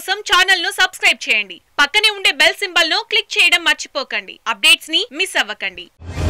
కోసం ఛానల్ ను సబ్స్క్రైబ్ చేయండి పక్కనే ఉండే బెల్ సింబల్ ను క్లిక్ చేయడం మర్చిపోకండి అప్డేట్స్ ని మిస్ అవ్వకండి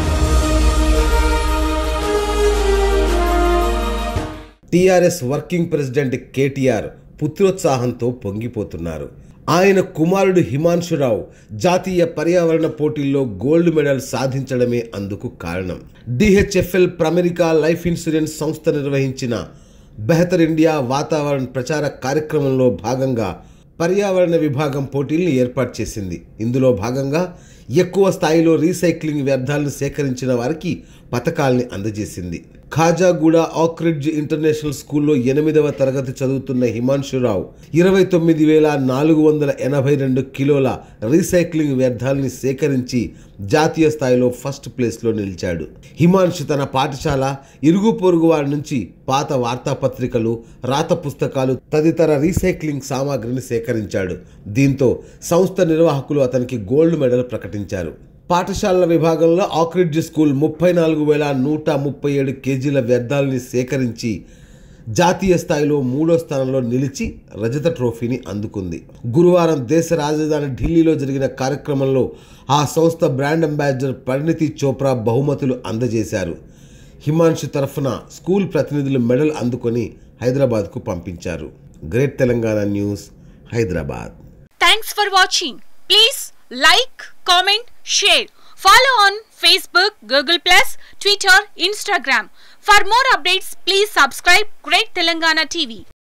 టీఆర్ఎస్ వర్కింగ్ ప్రెసిడెంట్ కేటీఆర్ పుత్రోత్సాహంతో పొంగిపోతున్నారు ఆయన కుమారుడు హిమాంశురావు జాతీయ పర్యావరణ పోటీల్లో గోల్డ్ మెడల్ సాధించడమే అందుకు కారణం డిహెచ్ఎఫ్ఎల్ ప్రమెరికా లైఫ్ ఇన్సూరెన్స్ సంస్థ నిర్వహించిన బెహతర్ ఇండియా వాతావరణ ప్రచార కార్యక్రమంలో భాగంగా పర్యావరణ విభాగం పోటీల్ని ఏర్పాటు చేసింది ఇందులో భాగంగా ఎక్కువ స్థాయిలో రీసైక్లింగ్ వ్యర్థాలను సేకరించిన వారికి పథకాల్ని అందజేసింది ఖాజాగూడ ఆక్రిడ్జ్ ఇంటర్నేషనల్ స్కూల్లో ఎనిమిదవ తరగతి చదువుతున్న హిమాంశురావు ఇరవై తొమ్మిది వేల నాలుగు వందల ఎనభై రెండు కిలోల రీసైక్లింగ్ వ్యర్థాలని సేకరించి జాతీయ స్థాయిలో ఫస్ట్ ప్లేస్లో నిలిచాడు హిమాంశు తన పాఠశాల ఇరుగు పొరుగు వారి నుంచి పాత వార్తాపత్రికలు రాత పుస్తకాలు తదితర రీసైక్లింగ్ సామాగ్రిని సేకరించాడు దీంతో సంస్థ నిర్వాహకులు అతనికి గోల్డ్ మెడల్ ప్రకటించారు పాఠశాలల విభాగంలో ఆక్రిడ్జ్ స్కూల్ ముప్పై నాలుగు వేల నూట ముప్పై ఏడు కేజీల వ్యర్థాలని సేకరించి జాతీయ స్థాయిలో మూడో స్థానంలో నిలిచి రజత ట్రోఫీని అందుకుంది గురువారం దేశ రాజధాని ఢిల్లీలో జరిగిన కార్యక్రమంలో ఆ సంస్థ బ్రాండ్ అంబాసిడర్ పరిణితి చోప్రా బహుమతులు అందజేశారు హిమాంశు తరఫున స్కూల్ ప్రతినిధులు మెడల్ అందుకొని హైదరాబాద్కు పంపించారు great Telangana news Hyderabad thanks for watching please like comment share follow on Facebook Google plus Twitter Instagram for more updates please subscribe great Telangana TV